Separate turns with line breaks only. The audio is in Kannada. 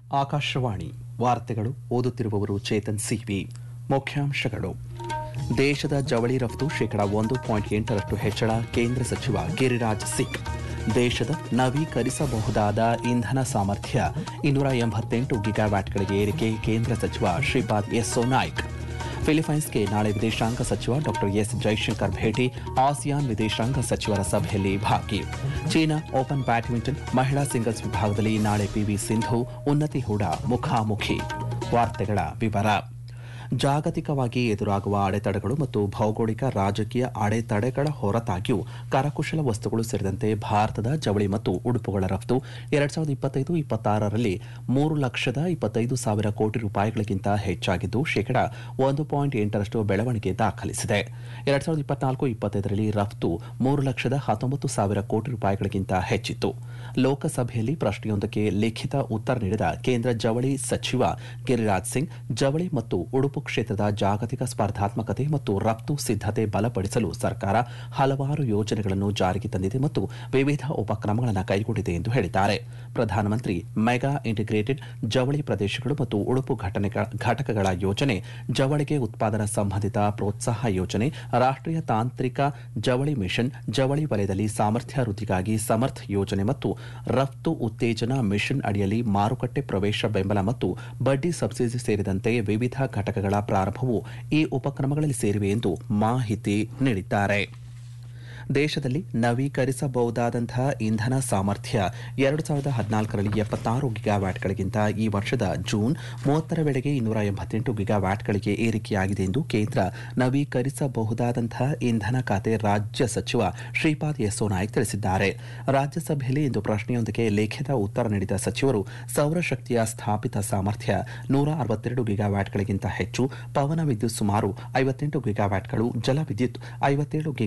ಆಕಾಶವಾಣಿ ವಾರ್ತೆಗಳು ಓದುತ್ತಿರುವವರು ಚೇತನ್ ಸಿವಿ ಮುಖ್ಯಾಂಶಗಳು ದೇಶದ ಜವಳಿ ರಫ್ತು ಶೇಕಡ ಒಂದು ಪಾಯಿಂಟ್ ಎಂಟರಷ್ಟು ಹೆಚ್ಚಳ ಕೇಂದ್ರ ಸಚಿವ ಗಿರಿರಾಜ್ ಸಿಂಗ್ ದೇಶದ ನವೀಕರಿಸಬಹುದಾದ ಇಂಧನ ಸಾಮರ್ಥ್ಯ ಇನ್ನೂರ ಎಂಬತ್ತೆಂಟು ಗಿಗಾವ್ಯಾಟ್ಗಳಿಗೆ ಏರಿಕೆ ಕೇಂದ್ರ ಸಚಿವ ಶ್ರೀಪಾದ್ ಯೆಸ್ಸೋ ನಾಯ್ಕ್ ಫಿಲಿಪೈನ್ಸ್ಗೆ ನಾಳೆ ವಿದೇಶಾಂಗ ಸಚಿವ ಡಾ ಎಸ್ ಜೈಶಂಕರ್ ಭೇಟಿ ಆಸಿಯಾನ್ ವಿದೇಶಾಂಗ ಸಚಿವರ ಸಭೆಯಲ್ಲಿ ಭಾಗಿ ಚೀನಾ ಓಪನ್ ಬ್ಯಾಡ್ಮಿಂಟನ್ ಮಹಿಳಾ ಸಿಂಗಲ್ಸ್ ವಿಭಾಗದಲ್ಲಿ ನಾಳೆ ಪಿವಿ ಸಿಂಧು ಉನ್ನತಿ ಹೂಡ ಮುಖಾಮುಖಿ ವಾರ್ತೆಗಳ ವಿವರ ಜಾಗತಿಕವಾಗಿ ಎದುರಾಗುವ ಅಡೆತಡೆಗಳು ಮತ್ತು ಭೌಗೋಳಿಕ ರಾಜಕೀಯ ಅಡೆತಡೆಗಳ ಹೊರತಾಗಿಯೂ ಕರಕುಶಲ ವಸ್ತುಗಳು ಸೇರಿದಂತೆ ಭಾರತದ ಜವಳಿ ಮತ್ತು ಉಡುಪುಗಳ ರಫ್ತು ಎರಡ್ ಸಾವಿರದ ಇಪ್ಪತ್ತೈದು ಇಪ್ಪತ್ತಾರರಲ್ಲಿ ಮೂರು ಲಕ್ಷದ ಇಪ್ಪತ್ತೈದು ಸಾವಿರ ಕೋಟಿ ರೂಪಾಯಿಗಳಿಗಿಂತ ಹೆಚ್ಚಾಗಿದ್ದು ಶೇಕಡಾ ಒಂದು ಪಾಯಿಂಟ್ ಎಂಟರಷ್ಟು ಬೆಳವಣಿಗೆ ದಾಖಲಿಸಿದೆ ಎರಡ್ ಸಾವಿರದ ಇಪ್ಪತ್ನಾಲ್ಕು ಇಪ್ಪತ್ತೈದರಲ್ಲಿ ರಫ್ತು ಮೂರು ಲಕ್ಷದ ಹತ್ತೊಂಬತ್ತು ಸಾವಿರ ಕೋಟಿ ರೂಪಾಯಿಗಳಿಗಿಂತ ಹೆಚ್ಚಿತ್ತು ಲೋಕಸಭೆಯಲ್ಲಿ ಪ್ರಶ್ನೆಯೊಂದಕ್ಕೆ ಲಿಖಿತ ಉತ್ತರ ನೀಡಿದ ಕೇಂದ್ರ ಜವಳಿ ಸಚಿವ ಗಿರಿರಾಜ್ ಸಿಂಗ್ ಜವಳಿ ಮತ್ತು ಉಡುಪು ಕ್ಷೇತ್ರದ ಜಾಗತಿಕ ಸ್ಪರ್ಧಾತ್ಮಕತೆ ಮತ್ತು ರಫ್ತು ಸಿದ್ಧತೆ ಬಲಪಡಿಸಲು ಸರ್ಕಾರ ಹಲವಾರು ಯೋಜನೆಗಳನ್ನು ಜಾರಿಗೆ ತಂದಿದೆ ಮತ್ತು ವಿವಿಧ ಉಪಕ್ರಮಗಳನ್ನು ಕೈಗೊಂಡಿದೆ ಎಂದು ಹೇಳಿದ್ದಾರೆ ಪ್ರಧಾನಮಂತ್ರಿ ಮೆಗಾ ಇಂಟಿಗ್ರೇಟೆಡ್ ಜವಳಿ ಪ್ರದೇಶಗಳು ಮತ್ತು ಉಡುಪು ಘಟನೆಗಳ ಘಟಕಗಳ ಯೋಜನೆ ಜವಳಿಗೆ ಉತ್ಪಾದನಾ ಸಂಬಂಧಿತ ಪ್ರೋತ್ಸಾಹ ಯೋಜನೆ ರಾಷ್ಟ್ರೀಯ ತಾಂತ್ರಿಕ ಜವಳಿ ಮಿಷನ್ ಜವಳಿ ವಲಯದಲ್ಲಿ ಸಾಮರ್ಥ್ಯ ವೃದ್ಧಿಗಾಗಿ ಸಮರ್ಥ್ ಯೋಜನೆ ಮತ್ತು ರಫ್ತು ಉತ್ತೇಜನ ಮಿಷನ್ ಅಡಿಯಲ್ಲಿ ಮಾರುಕಟ್ಟೆ ಪ್ರವೇಶ ಬೆಂಬಲ ಮತ್ತು ಬಡ್ಡಿ ಸಬ್ಸಿಡಿ ಸೇರಿದಂತೆ ವಿವಿಧ ಘಟಕಗಳ ಪ್ರಾರಂಭವು ಈ ಉಪಕ್ರಮಗಳಲ್ಲಿ ಸೇರಿವೆ ಎಂದು ಮಾಹಿತಿ ನೀಡಿದ್ದಾರೆ ದೇಶದಲ್ಲಿ ನವೀಕರಿಸಬಹುದಾದಂತಹ ಇಂಧನ ಸಾಮರ್ಥ್ಯ ಎರಡು ಸಾವಿರದ ಹದಿನಾಲ್ಕರಲ್ಲಿ ಎಪ್ಪತ್ತಾರು ಗಿಗಾವ್ಯಾಟ್ಗಳಿಗಿಂತ ಈ ವರ್ಷದ ಜೂನ್ ಮೂವತ್ತರ ವೇಳೆಗೆ ಇನ್ನೂರ ಎಂಬತ್ತೆಂಟು ಗಿಗಾವ್ಯಾಟ್ಗಳಿಗೆ ಏರಿಕೆಯಾಗಿದೆ ಎಂದು ಕೇಂದ್ರ ನವೀಕರಿಸಬಹುದಾದಂತಹ ಇಂಧನ ಖಾತೆ ರಾಜ್ಯ ಸಚಿವ ಶ್ರೀಪಾದ್ ಯೆಸ್ಸೋ ನಾಯ್ಕ್ ತಿಳಿಸಿದ್ದಾರೆ ರಾಜ್ಯಸಭೆಯಲ್ಲಿ ಇಂದು ಪ್ರಶ್ನೆಯೊಂದಕ್ಕೆ ಲಿಖಿತ ಉತ್ತರ ನೀಡಿದ ಸಚಿವರು ಸೌರಶಕ್ತಿಯ ಸ್ಥಾಪಿತ ಸಾಮರ್ಥ್ಯ ನೂರ ಅರವತ್ತೆರಡು ಗಿಗಾವ್ಯಾಟ್ಗಳಿಗಿಂತ ಹೆಚ್ಚು ಪವನ ವಿದ್ಯುತ್ ಸುಮಾರು ಐವತ್ತೆಂಟು ಗಿಗಾವ್ಯಾಟ್ಗಳು ಜಲವಿದ್ಯುತ್ ಐವತ್ತೇಳು